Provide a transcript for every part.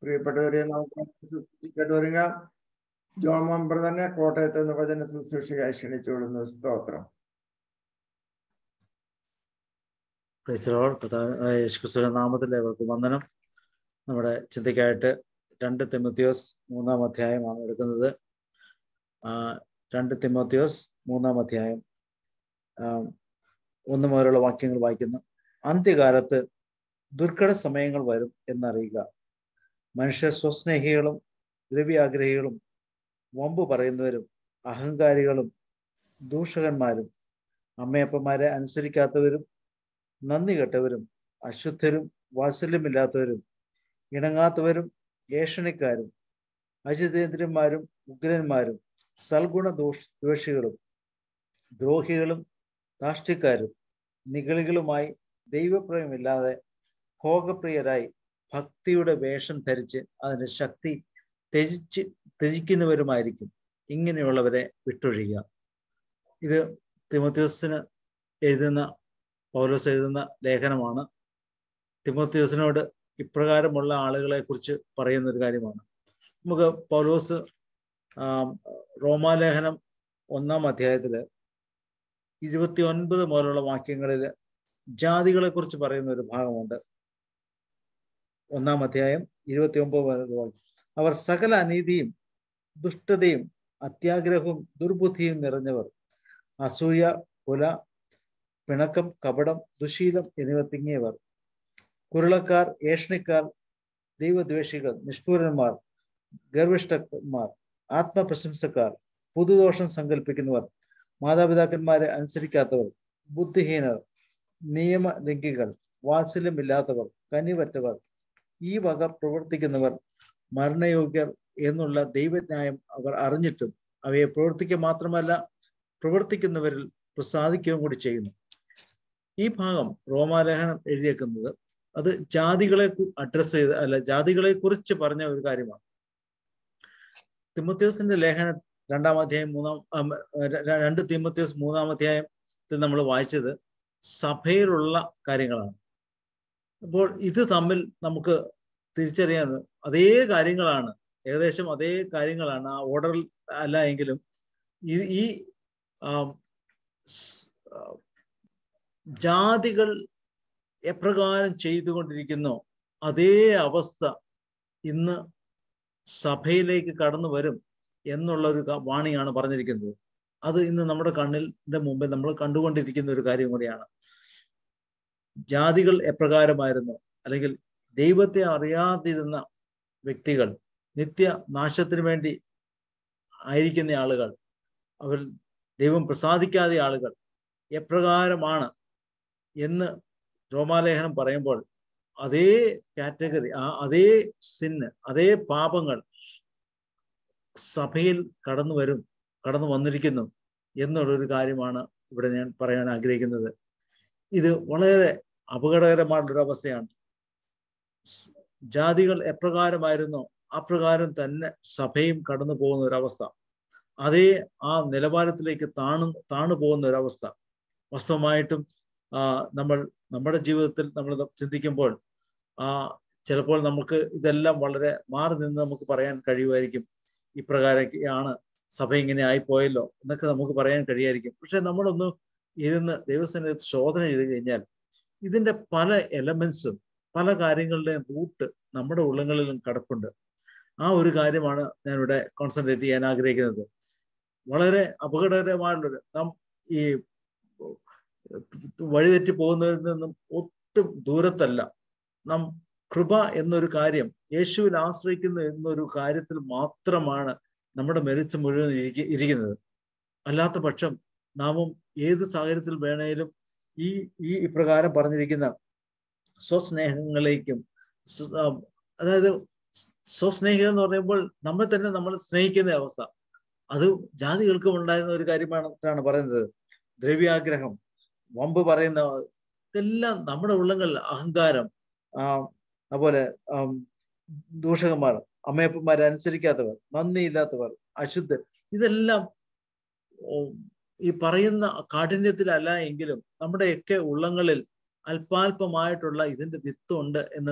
പ്രിയപ്പെട്ടവരെ നമുക്ക് കേട്ടുവരുക John member തന്നെ കോട്ടയത്ത് നിന്ന് വചന ശുശ്രൂഷകായി ക്ഷണിച്ചുകൊള്ളുന്നു സ്തോത്രം യേശുക്രിസ്തുവിന്റെ നാമത്തിൽ അവർക്ക് വന്ദനം നമ്മുടെ ചിന്തയ്ക്കായിട്ട് രണ്ട് തിമോത്തിയോസ് മൂന്നാം അധ്യായമാണ് എടുക്കുന്നത് ആ, രണ്ട് തിമോത്തിയോസ് മൂന്നാം അധ്യായം ആ, ഒന്ന് മുതലുള്ള വാക്യങ്ങൾ വായിക്കുന്നു അന്ത്യകാലത്ത് ദുർഘട സമയങ്ങൾ വരും എന്നറിയുക മനുഷ്യ സ്വസ്നേഹികളും ദ്രവ്യാഗ്രഹികളും വമ്പ് പറയുന്നവരും അഹങ്കാരികളും ദൂഷകന്മാരും അമ്മയപ്പന്മാരെ അനുസരിക്കാത്തവരും നന്ദി കെട്ടവരും അശുദ്ധരും വാത്സല്യമില്ലാത്തവരും ഇണങ്ങാത്തവരും ഏഷണിക്കാരും അജിതേന്ദ്രന്മാരും ഉഗ്രന്മാരും സൽഗുണ ദോഷ ദ്വേഷികളും ദ്രോഹികളും ദാഷ്ട്യക്കാരും നിഗളികളുമായി ദൈവപ്രയമില്ലാതെ ഭോഗപ്രിയരായി ഭക്തിയുടെ വേഷം ധരിച്ച് അതിന്റെ ശക്തി ത്യജിച്ച് ത്യജിക്കുന്നവരുമായിരിക്കും ഇങ്ങനെയുള്ളവരെ വിട്ടൊഴിയുക ഇത് തിമോത്യോസിന് എഴുതുന്ന പൗലോസ് എഴുതുന്ന ലേഖനമാണ് തിമോത്യോസിനോട് ഇപ്രകാരമുള്ള ആളുകളെ കുറിച്ച് പറയുന്ന ഒരു കാര്യമാണ് നമുക്ക് പൗലോസ് ആ, റോമാലേഖനം ഒന്നാം അധ്യായത്തില് ഇരുപത്തി ഒൻപത് മുതലുള്ള വാക്യങ്ങളിൽ ജാതികളെ കുറിച്ച് പറയുന്ന ഒരു ഭാഗമുണ്ട് ഒന്നാം അധ്യായം ഇരുപത്തി ഒമ്പത് മുതലുള്ള വാക്യം അവർ സകല അനീതിയും ദുഷ്ടതയും അത്യാഗ്രഹവും ദുർബുദ്ധിയും നിറഞ്ഞവർ അസൂയ കുല പിണക്കം കപടം ദുശീലം എന്നിവ തിങ്ങിയവർ കുരുളക്കാർ ഏഷണിക്കാർ ദൈവദ്വേഷികൾ നിഷ്ഠൂരന്മാർ ഗർവിഷ്ഠന്മാർ ആത്മപ്രശംസക്കാർ പുതുദോഷം സങ്കല്പിക്കുന്നവർ മാതാപിതാക്കന്മാരെ അനുസരിക്കാത്തവർ ബുദ്ധിഹീനർ നിയമലംഘികൾ വാത്സല്യമില്ലാത്തവർ കനിവറ്റവർ ഈ വക പ്രവർത്തിക്കുന്നവർ മരണയോഗ്യർ എന്നുള്ള ദൈവന്യായം അവർ അറിഞ്ഞിട്ടും അവയെ പ്രവർത്തിക്കുക മാത്രമല്ല പ്രവർത്തിക്കുന്നവരിൽ പ്രസാദിക്കുകയും കൂടി ചെയ്യുന്നു ഈ ഭാഗം റോമാലേഖനം എഴുതിയേക്കുന്നത് അത് ജാതികളെ അഡ്രസ് ചെയ്ത് അല്ല ജാതികളെ കുറിച്ച് പറഞ്ഞ ഒരു കാര്യമാണ് തിമോത്യോസിന്റെ ലേഖനം രണ്ടാം അധ്യായം മൂന്നാം ആം, ര- ര- രണ്ട് തിമോത്യോസ് മൂന്നാം അധ്യായത്തിൽ നമ്മൾ വായിച്ചത് സഭയിലുള്ള കാര്യങ്ങളാണ് അപ്പോൾ ഇത് തമ്മിൽ നമുക്ക് തിരിച്ചറിയാൻ അതേ കാര്യങ്ങളാണ് ഏകദേശം അതേ കാര്യങ്ങളാണ് ആ ഓർഡറിൽ അല്ല എങ്കിലും ഈ ഈ ആം, സ്- ആ, ജാതികൾ എപ്രകാരം ചെയ്തുകൊണ്ടിരിക്കുന്നോ അതേ അവസ്ഥ ഇന്ന് സഭയിലേക്ക് കടന്നു വരും എന്നുള്ള ഒരു ക- വാണിയാണ് പറഞ്ഞിരിക്കുന്നത് അത് ഇന്ന് നമ്മുടെ കണ്ണിന്റെ മുമ്പിൽ നമ്മൾ കണ്ടുകൊണ്ടിരിക്കുന്ന ഒരു കാര്യം കൂടിയാണ് ജാതികൾ എപ്രകാരമായിരുന്നു അല്ലെങ്കിൽ ദൈവത്തെ അറിയാതിരുന്ന വ്യക്തികൾ നിത്യ നാശത്തിന് വേണ്ടി ആയിരിക്കുന്ന ആളുകൾ അവർ ദൈവം പ്രസാദിക്കാതെ ആളുകൾ എപ്രകാരമാണ് എന്ന് റോമാലേഖനം പറയുമ്പോൾ അതേ കാറ്റഗറി ആ അതേ സിന്ന് അതേ പാപങ്ങൾ സഭയിൽ കടന്നു വരും കടന്നു വന്നിരിക്കുന്നു എന്നുള്ളൊരു കാര്യമാണ് ഇവിടെ ഞാൻ പറയാൻ ആഗ്രഹിക്കുന്നത് ഇത് വളരെ അപകടകരമായിട്ടുള്ള അവസ്ഥയാണ് സ് ജാതികൾ എപ്രകാരമായിരുന്നോ അപ്രകാരം തന്നെ സഭയും കടന്നു പോകുന്ന ഒരവസ്ഥ അതേ ആ നിലവാരത്തിലേക്ക് താണു താണു പോകുന്ന ഒരവസ്ഥ വാസ്തവമായിട്ടും ആ നമ്മൾ നമ്മുടെ ജീവിതത്തിൽ നമ്മൾ ചിന്തിക്കുമ്പോൾ ആ ചിലപ്പോൾ നമുക്ക് ഇതെല്ലാം വളരെ മാറി നിന്ന് നമുക്ക് പറയാൻ കഴിയുമായിരിക്കും ഇപ്രകാരമാണ് സഭ ഇങ്ങനെ ആയിപ്പോയല്ലോ എന്നൊക്കെ നമുക്ക് പറയാൻ കഴിയായിരിക്കും പക്ഷെ നമ്മളൊന്ന് ഇരുന്ന് ദൈവസ്ഥനെ ശോധന ചെയ്ത് കഴിഞ്ഞാൽ ഇതിന്റെ പല എലമെന്റ്സും പല കാര്യങ്ങളുടെയും റൂട്ട് നമ്മുടെ ഉള്ളങ്ങളിലും കിടപ്പുണ്ട് ആ ഒരു കാര്യമാണ് ഞാൻ ഇവിടെ കോൺസെൻട്രേറ്റ് ചെയ്യാൻ ആഗ്രഹിക്കുന്നത് വളരെ അപകടകരമായിട്ടുള്ളൊരു നാം ഈ വഴിതെറ്റി പോകുന്നതിൽ നിന്നും ഒട്ടും ദൂരത്തല്ല നാം കൃപ എന്നൊരു കാര്യം യേശുവിൽ ആശ്രയിക്കുന്ന എന്നൊരു കാര്യത്തിൽ മാത്രമാണ് നമ്മുടെ മെരിച്ച് മുഴുവൻ ഇരിക്ക ഇരിക്കുന്നത് അല്ലാത്ത പക്ഷം നാമും ഏത് സാഹചര്യത്തിൽ വേണേലും ഈ ഈ ഇപ്രകാരം പറഞ്ഞിരിക്കുന്ന സ്വസ്നേഹങ്ങളിലേക്കും സ്വ- ആ, അതായത് സ്വസ്നേഹികൾ എന്ന് പറയുമ്പോൾ നമ്മൾ തന്നെ നമ്മൾ സ്നേഹിക്കുന്ന അവസ്ഥ അത് ജാതികൾക്കും ഉണ്ടായിരുന്ന ഒരു കാര്യമാണ് പറയുന്നത് ദ്രവ്യാഗ്രഹം വമ്പ് പറയുന്ന ഇതെല്ലാം നമ്മുടെ ഉള്ളങ്ങളിൽ അഹങ്കാരം ആ അതുപോലെ ആം, ദൂഷകന്മാർ അമ്മയപ്പന്മാരെ അനുസരിക്കാത്തവർ നന്ദിയില്ലാത്തവർ അശുദ്ധർ ഇതെല്ലാം ഉം, ഈ പറയുന്ന കാഠിന്യത്തിലല്ല എങ്കിലും നമ്മുടെയൊക്കെ ഉള്ളങ്ങളിൽ അല്പാൽപമായിട്ടുള്ള ഇതിന്റെ വിത്തുണ്ട് എന്ന് നാം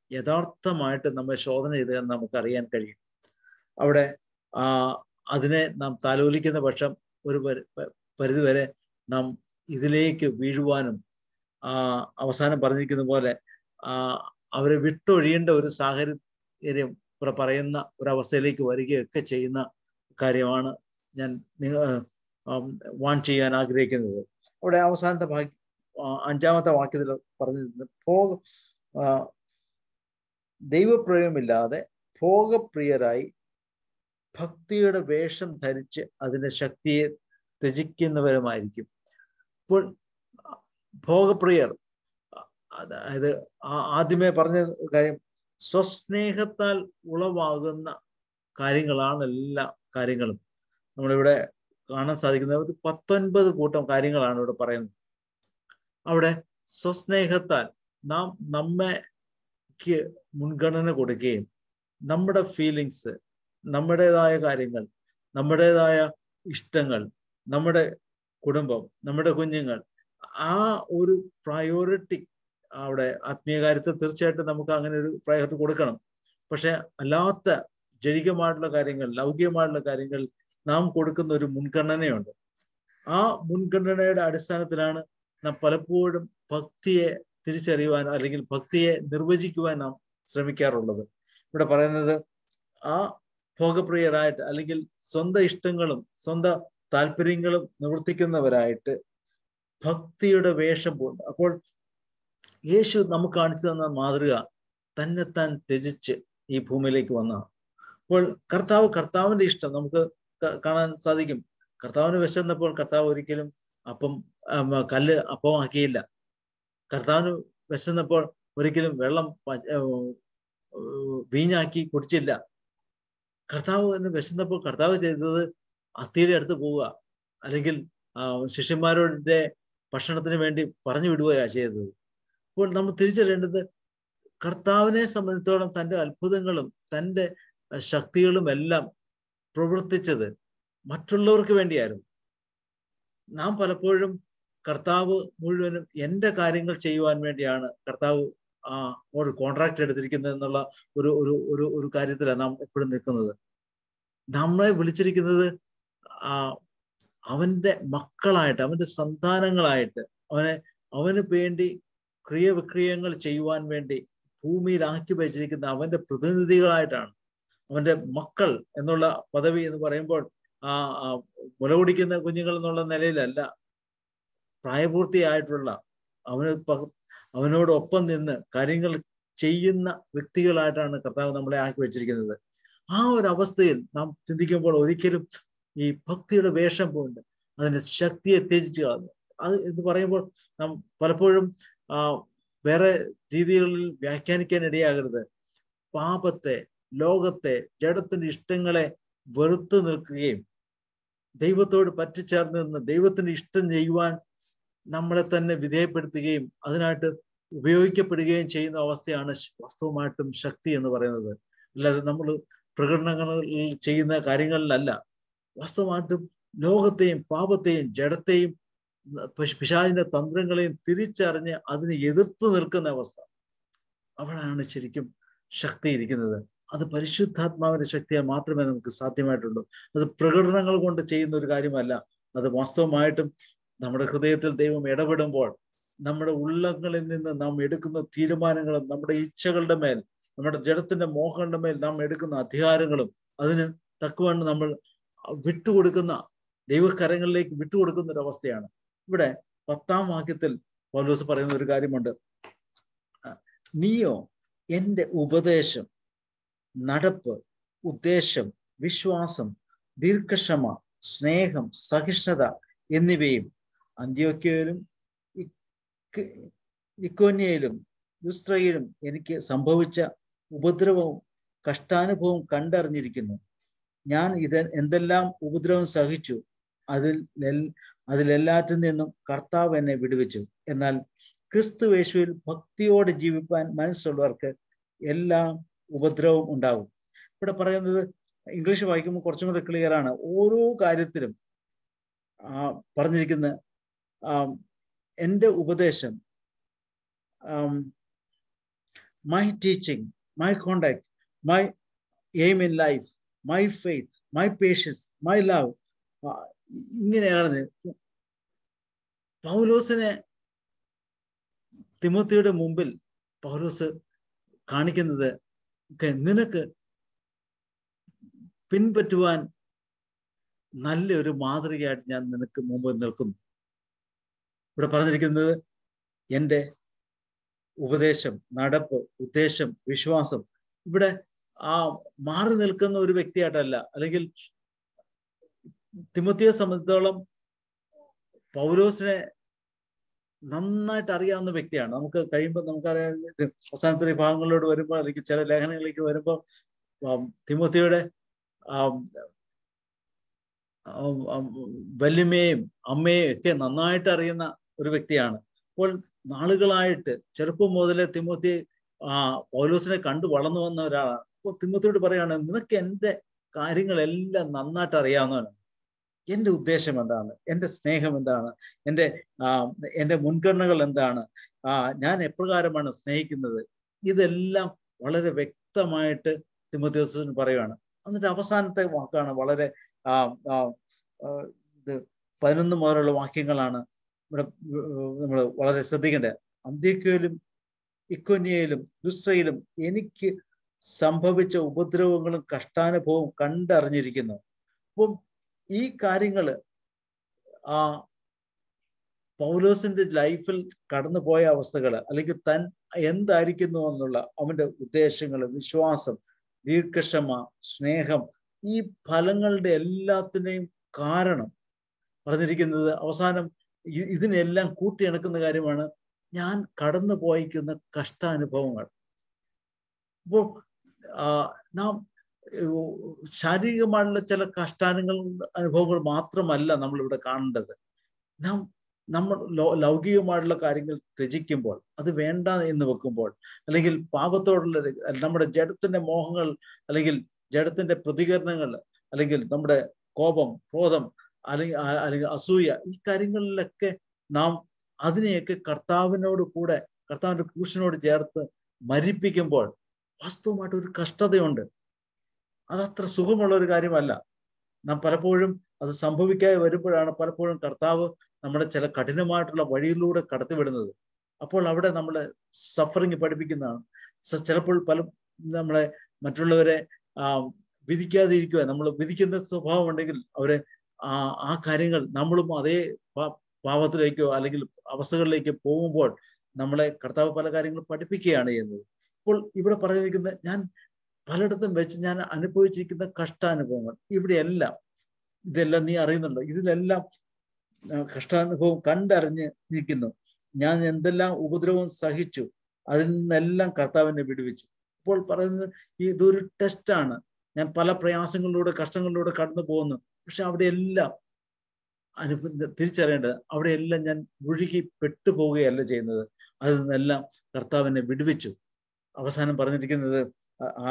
യഥാർത്ഥമായിട്ട് നമ്മെ ശോധന ചെയ്ത് നമുക്ക് അറിയാൻ കഴിയും അവിടെ ആ അതിനെ നാം താലോലിക്കുന്ന പക്ഷം ഒരു പരിധിവരെ നാം ഇതിലേക്ക് വീഴുവാനും ആ അവസാനം പറഞ്ഞിരിക്കുന്ന പോലെ ആ അവരെ വിട്ടൊഴിയേണ്ട ഒരു സാഹചര്യം പറയുന്ന ഒരവസ്ഥയിലേക്ക് വരികയൊക്കെ ചെയ്യുന്ന കാര്യമാണ് ഞാൻ നിങ്ങൾ വാൺ ചെയ്യാൻ ആഗ്രഹിക്കുന്നത് അവിടെ അവസാനത്തെ വാക്യ അഞ്ചാമത്തെ വാക്യത്തിൽ പറഞ്ഞിരുന്നത് ഭോഗ ദൈവപ്രയമില്ലാതെ ഭോഗപ്രിയരായി ഭക്തിയുടെ വേഷം ധരിച്ച് അതിന്റെ ശക്തിയെ ത്യജിക്കുന്നവരുമായിരിക്കും ഇപ്പോൾ ഭോഗപ്രിയർ അതായത് ആദ്യമേ പറഞ്ഞ കാര്യം സ്വസ്നേഹത്താൽ ഉളവാകുന്ന കാര്യങ്ങളാണ് എല്ലാ കാര്യങ്ങളും നമ്മളിവിടെ കാണാൻ സാധിക്കുന്ന ഒരു പത്തൊൻപത് കൂട്ടം കാര്യങ്ങളാണ് ഇവിടെ പറയുന്നത് അവിടെ സ്വസ്നേഹത്താൽ നാം നമ്മയ്ക്ക് മുൻഗണന കൊടുക്കുകയും നമ്മുടെ ഫീലിങ്സ് നമ്മുടേതായ കാര്യങ്ങൾ നമ്മുടേതായ ഇഷ്ടങ്ങൾ നമ്മുടെ കുടുംബം നമ്മുടെ കുഞ്ഞുങ്ങൾ ആ ഒരു പ്രയോറിറ്റി അവിടെ ആത്മീയ കാര്യത്തിൽ തീർച്ചയായിട്ടും നമുക്ക് അങ്ങനെ ഒരു പ്രയോറിറ്റി കൊടുക്കണം പക്ഷെ അല്ലാത്ത ജൈവികമായിട്ടുള്ള കാര്യങ്ങൾ ലൗകികമായിട്ടുള്ള കാര്യങ്ങൾ നാം കൊടുക്കുന്ന ഒരു മുൻഗണനയുണ്ട് ആ മുൻഗണനയുടെ അടിസ്ഥാനത്തിലാണ് നാം പലപ്പോഴും ഭക്തിയെ തിരിച്ചറിയുവാൻ അല്ലെങ്കിൽ ഭക്തിയെ നിർവചിക്കുവാൻ നാം ശ്രമിക്കാറുള്ളത് ഇവിടെ പറയുന്നത് ആ ഭോഗപ്രിയരായിട്ട് അല്ലെങ്കിൽ സ്വന്തം ഇഷ്ടങ്ങളും സ്വന്തം താല്പര്യങ്ങളും നിവർത്തിക്കുന്നവരായിട്ട് ഭക്തിയുടെ വേഷം പോകുന്നു അപ്പോൾ യേശു നമുക്ക് കാണിച്ചു തന്ന മാതൃക തന്നെത്താൻ ത്യജിച്ച് ഈ ഭൂമിയിലേക്ക് വന്നതാണ് അപ്പോൾ കർത്താവ് കർത്താവിന്റെ ഇഷ്ടം നമുക്ക് കാണാൻ സാധിക്കും കർത്താവിന് വിശന്നപ്പോൾ കർത്താവ് ഒരിക്കലും അപ്പം കല്ല് അപ്പമാക്കിയില്ല കർത്താവിന് വിശന്നപ്പോൾ ഒരിക്കലും വെള്ളം വീഞ്ഞാക്കി കുടിച്ചില്ല കർത്താവ് വിശന്നപ്പോൾ കർത്താവ് ചെയ്തത് അത്തിയുടെ അടുത്ത് പോവുക അല്ലെങ്കിൽ ശിഷ്യന്മാരുടെ ഭക്ഷണത്തിന് വേണ്ടി പറഞ്ഞു വിടുകയാണ് ചെയ്തത് അപ്പോൾ നമ്മൾ തിരിച്ചറിയേണ്ടത് കർത്താവിനെ സംബന്ധിച്ചോളം തൻ്റെ അത്ഭുതങ്ങളും തൻ്റെ ശക്തികളും എല്ലാം പ്രവർത്തിച്ചത് മറ്റുള്ളവർക്ക് വേണ്ടിയായിരുന്നു നാം പലപ്പോഴും കർത്താവ് മുഴുവനും എൻ്റെ കാര്യങ്ങൾ ചെയ്യുവാൻ വേണ്ടിയാണ് കർത്താവ് ആ ഒരു കോൺട്രാക്ട് എടുത്തിരിക്കുന്നത് എന്നുള്ള ഒരു ഒരു ഒരു ഒരു കാര്യത്തിലാണ് നാം എപ്പോഴും നിൽക്കുന്നത് നമ്മളെ വിളിച്ചിരിക്കുന്നത് ആ അവന്റെ മക്കളായിട്ട് അവന്റെ സന്താനങ്ങളായിട്ട് അവനെ അവന് വേണ്ടി ക്രിയവിക്രിയങ്ങൾ ചെയ്യുവാൻ വേണ്ടി ഭൂമിയിലാക്കി വെച്ചിരിക്കുന്ന അവന്റെ പ്രതിനിധികളായിട്ടാണ് അവന്റെ മക്കൾ എന്നുള്ള പദവി എന്ന് പറയുമ്പോൾ ആ മുലകുടിക്കുന്ന കുഞ്ഞുങ്ങൾ എന്നുള്ള നിലയിലല്ല പ്രായപൂർത്തിയായിട്ടുള്ള അവന് അവനോടൊപ്പം നിന്ന് കാര്യങ്ങൾ ചെയ്യുന്ന വ്യക്തികളായിട്ടാണ് കർത്താവ് നമ്മളെ ആക്കി വെച്ചിരിക്കുന്നത് ആ ഒരു അവസ്ഥയിൽ നാം ചിന്തിക്കുമ്പോൾ ഒരിക്കലും ഈ ഭക്തിയുടെ വേഷം പോയിട്ട് അതിന്റെ ശക്തിയെ ത്യജിച്ച് കളഞ്ഞു അത് എന്ന് പറയുമ്പോൾ നാം പലപ്പോഴും ആ വേറെ രീതികളിൽ വ്യാഖ്യാനിക്കാൻ ഇടയാകരുത് പാപത്തെ ലോകത്തെ ജഡത്തിന്റെ ഇഷ്ടങ്ങളെ വെറുത്തു നിൽക്കുകയും ദൈവത്തോട് പറ്റിച്ചേർന്ന് നിന്ന് ദൈവത്തിന്റെ ഇഷ്ടം ചെയ്യുവാൻ നമ്മളെ തന്നെ വിധേയപ്പെടുത്തുകയും അതിനായിട്ട് ഉപയോഗിക്കപ്പെടുകയും ചെയ്യുന്ന അവസ്ഥയാണ് വാസ്തവമായിട്ടും ശക്തി എന്ന് പറയുന്നത് അല്ലാതെ നമ്മൾ പ്രകടനങ്ങളിൽ ചെയ്യുന്ന കാര്യങ്ങളിലല്ല വാസ്തവമായിട്ടും ലോകത്തെയും പാപത്തെയും ജഡത്തെയും പിശാചിന്റെ തന്ത്രങ്ങളെയും തിരിച്ചറിഞ്ഞ് അതിനെ എതിർത്ത് നിൽക്കുന്ന അവസ്ഥ അവിടെയാണ് ശരിക്കും ശക്തി ഇരിക്കുന്നത് അത് പരിശുദ്ധാത്മാവിന്റെ ശക്തിയാൽ മാത്രമേ നമുക്ക് സാധ്യമായിട്ടുള്ളൂ അത് പ്രകടനങ്ങൾ കൊണ്ട് ചെയ്യുന്ന ഒരു കാര്യമല്ല അത് വാസ്തവമായിട്ടും നമ്മുടെ ഹൃദയത്തിൽ ദൈവം ഇടപെടുമ്പോൾ നമ്മുടെ ഉള്ളങ്ങളിൽ നിന്ന് നാം എടുക്കുന്ന തീരുമാനങ്ങളും നമ്മുടെ ഇച്ഛകളുടെ മേൽ നമ്മുടെ ജഡത്തിന്റെ മോഹങ്ങളുടെ മേൽ നാം എടുക്കുന്ന അധികാരങ്ങളും അതിന് തക്കവണ്ണം നമ്മൾ വിട്ടുകൊടുക്കുന്ന ദൈവകരങ്ങളിലേക്ക് വിട്ടുകൊടുക്കുന്ന ഒരു അവസ്ഥയാണ് ഇവിടെ പത്താം വാക്യത്തിൽ പൗലോസ് പറയുന്ന ഒരു കാര്യമുണ്ട് നീയോ എൻ്റെ ഉപദേശം നടപ്പ് ഉദ്ദേശം വിശ്വാസം ദീർഘക്ഷമ സ്നേഹം സഹിഷ്ണുത എന്നിവയും അന്ത്യോക്യയിലും ഇക്കോന്യയിലും യുസ്ത്രയിലും എനിക്ക് സംഭവിച്ച ഉപദ്രവവും കഷ്ടാനുഭവവും കണ്ടറിഞ്ഞിരിക്കുന്നു ഞാൻ ഇത് എന്തെല്ലാം ഉപദ്രവം സഹിച്ചു അതിൽ അതിലെല്ലാറ്റിൽ നിന്നും കർത്താവ് എന്നെ വിടുവിച്ചു എന്നാൽ ക്രിസ്തു യേശുവിൽ ഭക്തിയോടെ ജീവിപ്പാൻ മനസ്സുള്ളവർക്ക് എല്ലാം ഉപദ്രവം ഉണ്ടാകും ഇവിടെ പറയുന്നത് ഇംഗ്ലീഷ് വായിക്കുമ്പോൾ കുറച്ചും കൂടെ ക്ലിയർ ആണ് ഓരോ കാര്യത്തിലും പറഞ്ഞിരിക്കുന്ന എൻ്റെ ഉപദേശം my teaching my contact my aim in life my faith my patience my love ഇങ്ങനെയാണ് പൗലോസിനെ തിമോത്തിയുടെ മുമ്പിൽ പൗലോസ് കാണിക്കുന്നത് ഒക്കെ നിനക്ക് പിൻപറ്റുവാൻ നല്ലൊരു മാതൃകയായിട്ട് ഞാൻ നിനക്ക് മുമ്പ് നിൽക്കുന്നു ഇവിടെ പറഞ്ഞിരിക്കുന്നത് എൻ്റെ ഉപദേശം നടപ്പ് ഉദ്ദേശം വിശ്വാസം ഇവിടെ ആ മാറി നിൽക്കുന്ന ഒരു വ്യക്തിയായിട്ടല്ല അല്ലെങ്കിൽ തിമത്തിയെ സംബന്ധിച്ചോളം പൗലോസിനെ നന്നായിട്ട് അറിയാവുന്ന വ്യക്തിയാണ് നമുക്ക് കഴിയുമ്പോൾ നമുക്കറിയാം ഇത് അവസാനത്തെ വിഭാഗങ്ങളിലോട് വരുമ്പോൾ അല്ലെങ്കിൽ ചില ലേഖനങ്ങളിലേക്ക് വരുമ്പോൾ തിമോത്തിയുടെ വല്യമ്മയും അമ്മയും ഒക്കെ നന്നായിട്ട് അറിയുന്ന ഒരു വ്യക്തിയാണ് അപ്പോൾ നാളുകളായിട്ട് ചെറുപ്പം മുതലേ തിമോത്തി ആ പൗലോസിനെ കണ്ടു വളർന്നു വന്ന ഒരാളാണ് അപ്പോൾ തിമോത്തിയോട് പറയാണ് നിനക്ക് എൻ്റെ കാര്യങ്ങളെല്ലാം നന്നായിട്ട് അറിയാവുന്നവനാണ് എൻ്റെ ഉദ്ദേശം എന്താണ് എൻ്റെ സ്നേഹം എന്താണ് എൻ്റെ എൻ്റെ മുൻഗണനകൾ എന്താണ് ആ ഞാൻ എപ്രകാരമാണ് സ്നേഹിക്കുന്നത് ഇതെല്ലാം വളരെ വ്യക്തമായിട്ട് തിമോത്തിയോസിന് പറയുകയാണ് എന്നിട്ട് അവസാനത്തെ വാക്കാണ് വളരെ ഇത് പതിനൊന്ന് മുതലുള്ള വാക്യങ്ങളാണ് ഇവിടെ നമ്മൾ വളരെ ശ്രദ്ധിക്കേണ്ടത് അന്ത്യക്കയിലും ഇക്കൊന്യയിലും ലുസ്രയിലും എനിക്ക് സംഭവിച്ച ഉപദ്രവങ്ങളും കഷ്ടാനുഭവവും കണ്ടറിഞ്ഞിരിക്കുന്നു അപ്പം ഈ കാര്യങ്ങൾ ആ പൗലോസിന്റെ ലൈഫിൽ കടന്നുപോയ അവസ്ഥകൾ അല്ലെങ്കിൽ തൻ എന്തായിരിക്കുന്നു എന്നുള്ള അവന്റെ ഉദ്ദേശങ്ങൾ വിശ്വാസം ദീർഘക്ഷമ സ്നേഹം ഈ ഫലങ്ങളുടെ എല്ലാത്തിനെയും കാരണം പറഞ്ഞിരിക്കുന്നത് അവസാനം ഇതിനെല്ലാം കൂട്ടിയിണക്കുന്ന കാര്യമാണ് ഞാൻ കടന്നു പോയിക്കുന്ന കഷ്ടാനുഭവങ്ങൾ അപ്പോൾ നാം ശാരീരികമായിട്ടുള്ള ചില കഷ്ടാനുകൾ അനുഭവങ്ങൾ മാത്രമല്ല നമ്മൾ ഇവിടെ കാണേണ്ടത് നാം നമ്മൾ ലൗകികമായിട്ടുള്ള കാര്യങ്ങൾ ത്യജിക്കുമ്പോൾ അത് വേണ്ട എന്ന് വെക്കുമ്പോൾ അല്ലെങ്കിൽ പാപത്തോടുള്ള നമ്മുടെ ജഡത്തിന്റെ മോഹങ്ങൾ അല്ലെങ്കിൽ ജഡത്തിന്റെ പ്രതികരണങ്ങൾ അല്ലെങ്കിൽ നമ്മുടെ കോപം ക്രോധം അല്ലെങ്കിൽ അല്ലെങ്കിൽ അസൂയ ഈ കാര്യങ്ങളിലൊക്കെ നാം അതിനെയൊക്കെ കർത്താവിനോട് കൂടെ കർത്താവിന്റെ ക്രൂശിനോട് ചേർത്ത് മരിപ്പിക്കുമ്പോൾ വാസ്തവമായിട്ട് ഒരു കഷ്ടതയുണ്ട് അതത്ര സുഖമുള്ള ഒരു കാര്യമല്ല നാം പലപ്പോഴും അത് സംഭവിക്കാതെ വരുമ്പോഴാണ് പലപ്പോഴും കർത്താവ് നമ്മുടെ ചില കഠിനമായിട്ടുള്ള വഴിയിലൂടെ കടത്തിവിടുന്നത് അപ്പോൾ അവിടെ നമ്മളെ സഫറിങ് പഠിപ്പിക്കുന്നതാണ് ചിലപ്പോൾ പല നമ്മളെ മറ്റുള്ളവരെ ആ വിധിക്കാതെ ഇരിക്കുക നമ്മൾ വിധിക്കുന്ന സ്വഭാവം ഉണ്ടെങ്കിൽ അവരെ ആ ആ കാര്യങ്ങൾ നമ്മളും അതേ പാപത്തിലേക്കോ അല്ലെങ്കിൽ അവസ്ഥകളിലേക്ക് പോകുമ്പോൾ നമ്മളെ കർത്താവ് പല കാര്യങ്ങൾ പഠിപ്പിക്കുകയാണ് ചെയ്യുന്നത് ഇപ്പോൾ ഇവിടെ പറഞ്ഞിരിക്കുന്ന ഞാൻ പലയിടത്തും വെച്ച് ഞാൻ അനുഭവിച്ചിരിക്കുന്ന കഷ്ടാനുഭവങ്ങൾ ഇവിടെയെല്ലാം ഇതെല്ലാം നീ അറിയുന്നുണ്ടോ ഇതിലെല്ലാം കഷ്ടാനുഭവം കണ്ടറിഞ്ഞ് നിൽക്കുന്നു ഞാൻ എന്തെല്ലാം ഉപദ്രവം സഹിച്ചു അതിൽ നിന്നെല്ലാം കർത്താവിനെ വിടുവിച്ചു ഇപ്പോൾ പറയുന്നത് ഇതൊരു ടെസ്റ്റാണ് ഞാൻ പല പ്രയാസങ്ങളിലൂടെ കഷ്ടങ്ങളിലൂടെ കടന്നു പോകുന്നു പക്ഷെ അവിടെയെല്ലാം അനുഭവ തിരിച്ചറിയേണ്ടത് അവിടെയെല്ലാം ഞാൻ മുഴുകി പെട്ടുപോവുകയല്ല ചെയ്യുന്നത് അതിൽ നിന്നെല്ലാം കർത്താവിനെ വിടുവിച്ചു അവസാനം പറഞ്ഞിരിക്കുന്നത് ആ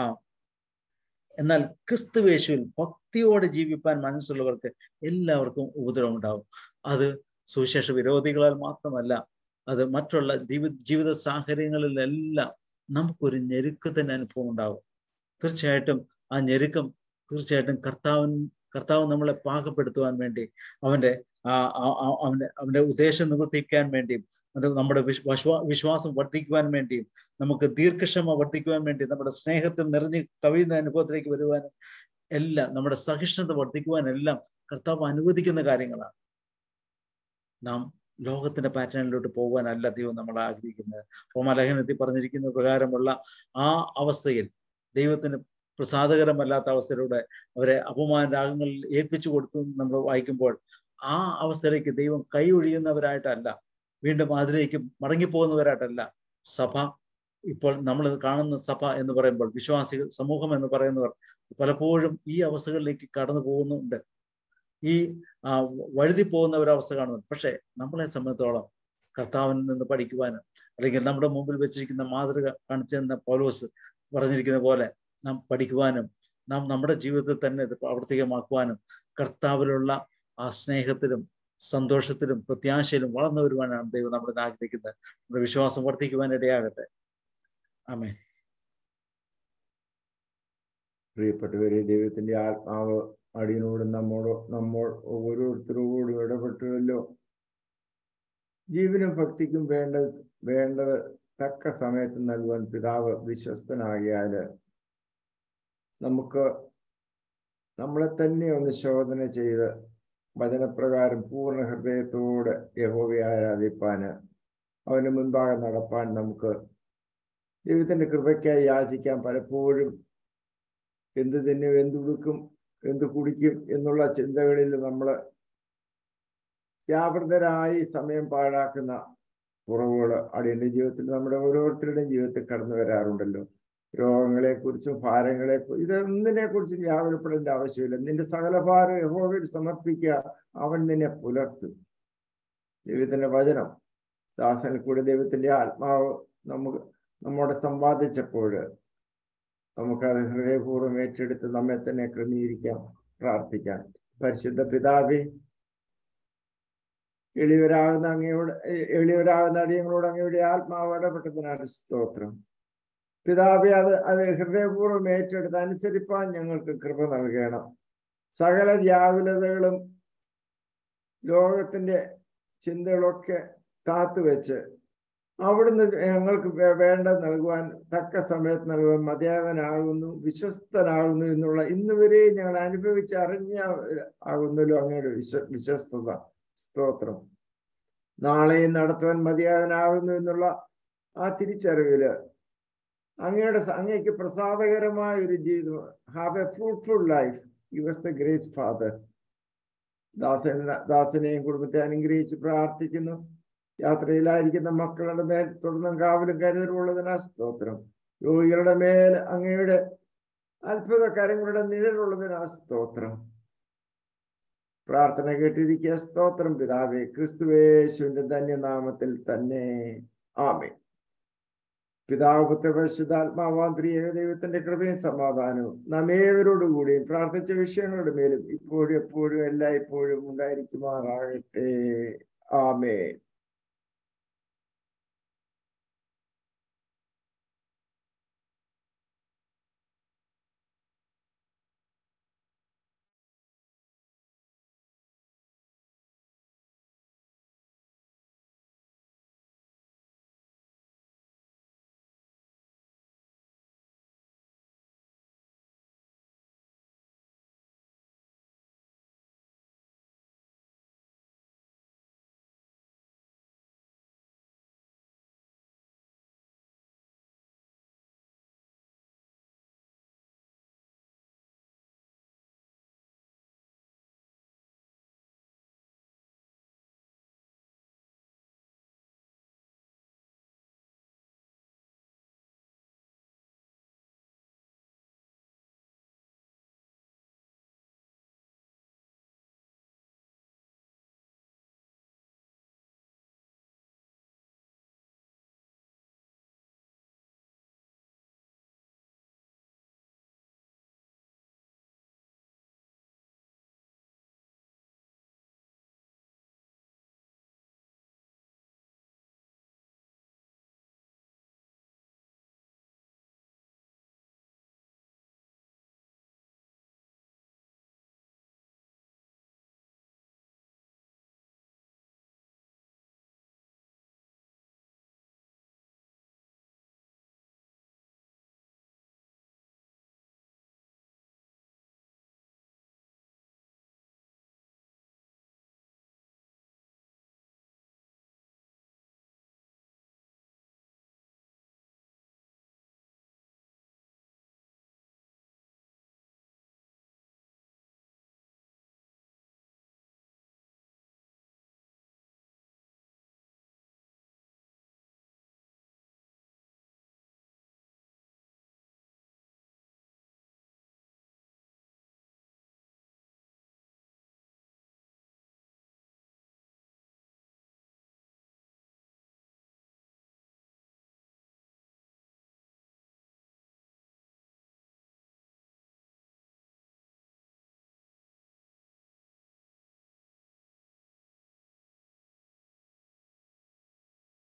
എന്നാൽ ക്രിസ്തുവേശുവിൽ ഭക്തിയോടെ ജീവിപ്പാൻ മനസ്സുള്ളവർക്ക് എല്ലാവർക്കും ഉപദ്രവം ഉണ്ടാവും അത് സുവിശേഷ വിരോധികളാൽ മാത്രമല്ല അത് മറ്റുള്ള ജീവി ജീവിത സാഹചര്യങ്ങളിലെല്ലാം നമുക്കൊരു ഞെരുക്കത്തിന്റെ അനുഭവം ഉണ്ടാവും തീർച്ചയായിട്ടും ആ ഞെരുക്കം തീർച്ചയായിട്ടും കർത്താവൻ കർത്താവ് നമ്മളെ പാകപ്പെടുത്തുവാൻ വേണ്ടി അവന്റെ ആ അവന്റെ അവന്റെ ഉദ്ദേശം നിവർത്തിക്കാൻ വേണ്ടിയും അത് നമ്മുടെ വിശ്വാ വിശ്വാസം വർദ്ധിക്കുവാൻ വേണ്ടിയും നമുക്ക് ദീർഘക്ഷമ വർദ്ധിക്കുവാൻ വേണ്ടി നമ്മുടെ സ്നേഹത്തിൽ നിറഞ്ഞ് കവിയുന്ന അനുഭവത്തിലേക്ക് വരുവാനും എല്ലാം നമ്മുടെ സഹിഷ്ണുത വർദ്ധിക്കുവാനെല്ലാം കർത്താവ് അനുവദിക്കുന്ന കാര്യങ്ങളാണ് നാം ലോകത്തിന്റെ പാറ്റേണിലോട്ട് പോകുവാനല്ല ദൈവം നമ്മൾ ആഗ്രഹിക്കുന്നത് റോമാലേഖനത്തിൽ പറഞ്ഞിരിക്കുന്ന പ്രകാരമുള്ള ആ അവസ്ഥയിൽ ദൈവത്തിന് പ്രസാദകരമല്ലാത്ത അവസ്ഥയിലൂടെ അവരെ അപമാന രാഗങ്ങളിൽ ഏൽപ്പിച്ചു കൊടുത്തു നമ്മൾ വായിക്കുമ്പോൾ ആ അവസ്ഥയിലേക്ക് ദൈവം കൈ ഒഴിയുന്നവരായിട്ടല്ല വീണ്ടും അതിലേക്ക് മടങ്ങിപ്പോകുന്നവരായിട്ടല്ല സഭ ഇപ്പോൾ നമ്മൾ കാണുന്ന സഭ എന്ന് പറയുമ്പോൾ വിശ്വാസികൾ സമൂഹം എന്ന് പറയുന്നവർ പലപ്പോഴും ഈ അവസ്ഥകളിലേക്ക് കടന്നു പോകുന്നുണ്ട് ഈ ആ വഴുതി പോകുന്ന ഒരവസ്ഥ കാണുന്നുണ്ട് പക്ഷെ നമ്മളെ സംബന്ധിച്ചോളം കർത്താവിൽ നിന്ന് പഠിക്കുവാനും അല്ലെങ്കിൽ നമ്മുടെ മുമ്പിൽ വെച്ചിരിക്കുന്ന മാതൃക കാണിച്ചെന്ന പൗലോസ് പറഞ്ഞിരിക്കുന്ന പോലെ നാം പഠിക്കുവാനും നാം നമ്മുടെ ജീവിതത്തിൽ തന്നെ ഇത് പ്രാവർത്തികമാക്കുവാനും കർത്താവിലുള്ള ആ സ്നേഹത്തിലും സന്തോഷത്തിലും പ്രത്യാശയിലും വളർന്നു വരുവാനാണ് ദൈവം നമ്മുടെ ആഗ്രഹിക്കുന്നത് നമ്മുടെ വിശ്വാസം വർദ്ധിക്കുവാൻ ഇടയാകട്ടെ ആമേ പ്രിയപ്പെട്ടവരെ ദൈവത്തിന്റെ ആത്മാവ് അടിയനോടും നമ്മോട് നമ്മൾ ഓരോരുത്തരോടും ഇടപെട്ടുവല്ലോ ജീവനും ഭക്തിക്കും വേണ്ട വേണ്ടത് തക്ക സമയത്ത് നൽകുവാൻ പിതാവ് വിശ്വസ്തനാകിയാല് നമുക്ക് നമ്മളെ തന്നെ ഒന്ന് ശോധന ചെയ്ത് വചനപ്രകാരം പൂർണ്ണ ഹൃദയത്തോടെ യഹോവയെ ആരാധിപ്പാന് അവന് മുൻപാകെ നടപ്പാൻ നമുക്ക് ദൈവത്തിന്റെ കൃപയ്ക്കായി യാചിക്കാൻ പലപ്പോഴും എന്ത് തിന്നും എന്തുടുക്കും എന്ത് കുടിക്കും എന്നുള്ള ചിന്തകളിൽ നമ്മൾ വ്യാപൃതരായി സമയം പാഴാക്കുന്ന കുറവുകൾ അടിയന്റെ ജീവിതത്തിൽ നമ്മുടെ ഓരോരുത്തരുടെയും ജീവിതത്തിൽ കടന്നു വരാറുണ്ടല്ലോ രോഗങ്ങളെ കുറിച്ചും ഭാരങ്ങളെ ഇതൊന്നിനെ കുറിച്ചും വ്യാപരപ്പെടേണ്ട ആവശ്യമില്ല നിന്റെ സകല ഭാരം യഹോവയിൽ സമർപ്പിക്കുക അവൻ നിന്നെ പുലർത്തും ദൈവത്തിന്റെ വചനം ദാസനിൽ കൂടി ദൈവത്തിന്റെ ആത്മാവ് നമുക്ക് നമ്മോട് സമ്പാദിച്ചപ്പോൾ നമുക്കത് ഹൃദയപൂർവ്വം ഏറ്റെടുത്ത് നമ്മെ തന്നെ ക്രമീകരിക്കാം പ്രാർത്ഥിക്കാം പരിശുദ്ധ പിതാവേ എളിവരാകുന്ന അങ്ങയോട് എളിവരാകുന്ന അടിയങ്ങളോട് അങ്ങയുടെ ആത്മാവ് ഇടപെട്ടതിനാണ് സ്തോത്രം പിതാവെ അത് അത് ഹൃദയപൂർവ്വം ഏറ്റെടുത്ത് അനുസരിപ്പാൻ ഞങ്ങൾക്ക് കൃപ നൽകണം സകല വ്യാകുലതകളും ലോകത്തിന്റെ ചിന്തകളൊക്കെ താത്തുവെച്ച് അവിടുന്ന് ഞങ്ങൾക്ക് വേണ്ട നൽകുവാൻ തക്ക സമയത്ത് നൽകുവാൻ മതിയാവനാകുന്നു വിശ്വസ്തനാകുന്നു എന്നുള്ള ഇന്ന് വരെ ഞങ്ങൾ അനുഭവിച്ച് അറിഞ്ഞ ആകുന്നല്ലോ അങ്ങയുടെ വിശ്വ വിശ്വസ്തത സ്തോത്രം നാളെയും നടത്തുവാൻ മതിയാവനാകുന്നു എന്നുള്ള ആ തിരിച്ചറിവില് അങ്ങയുടെ അങ്ങയ്ക്ക് പ്രസാദകരമായ ഒരു ജീവിതം have a fruitful life you was the great father Dasan ദാസനെയും കുടുംബത്തെ അനുഗ്രഹിച്ച് പ്രാർത്ഥിക്കുന്നു യാത്രയിലായിരിക്കുന്ന മക്കളുടെ മേൽ തുടർന്നും കാവലും കരുതലുള്ളതിനാ സ്തോത്രം രോഗികളുടെ മേൽ അങ്ങയുടെ അത്ഭുത കരങ്ങളുടെ നിഴലുള്ളതിനാ സ്തോത്രം പ്രാർത്ഥന കേട്ടിരിക്കുക സ്തോത്രം പിതാവേ ക്രിസ്തുവേശുവിന്റെ ധന്യനാമത്തിൽ തന്നെ ആമേ പിതാവ് പുത്രപരിശുദ്ധാത്മാവാന്ത്രിയ ദൈവത്തിന്റെ കൃപയും സമാധാനവും നമ്മേവരോടുകൂടിയും പ്രാർത്ഥിച്ച വിഷയങ്ങളുടെ മേലും ഇപ്പോഴും എപ്പോഴും എല്ലായ്പ്പോഴും ഉണ്ടായിരിക്കുമാറാകട്ടെ ആമേ